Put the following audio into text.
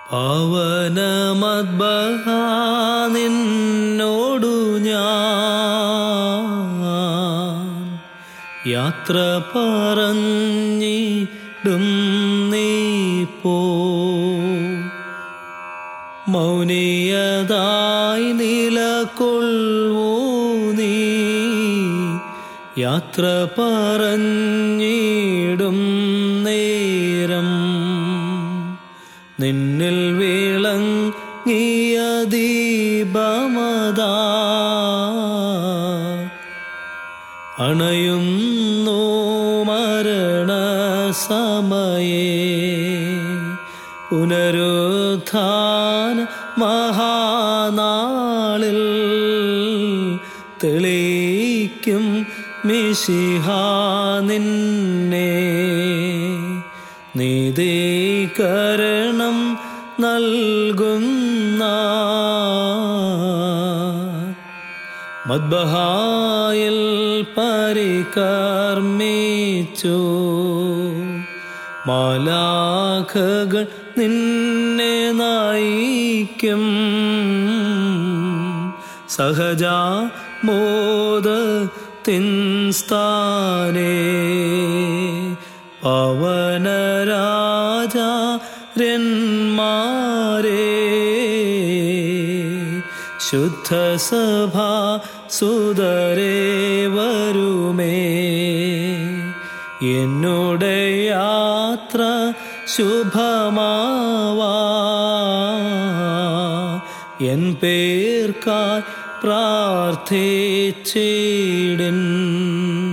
പവനമദ്ബഹ നിന്നോടു ഞാൻ യാത്ര പറഞ്ഞിടും നീ പോ മൗനിയതായി നിലകൊള്ളൂ നീ യാത്ര പറഞ്ഞിടും നേരം നിന്നിൽ വിളങ്ങിയ ദീപമതാ അണയുന്നു മരണ സമയേ പുനരുത്ഥാന മഹാനാളിൽ തെളിയിക്കും മിശിഹ നിന്നെ നീതീകരണം നൽകുന്ന മദ്ബഹായിൽ പരികർമ്മിച്ചു മാലാഖകൾ നിന്നെ നയിക്കും സഹജ മോദ തിൻസ്ഥാനേ പവനരാജാര്യന്മാരേ ശുദ്ധസഭ സുതരേ വരുമേ എന്നുടെ യാത്ര ശുഭമാവാ എൻ പേർക്കായി പ്രാർത്ഥിച്ചിടൻ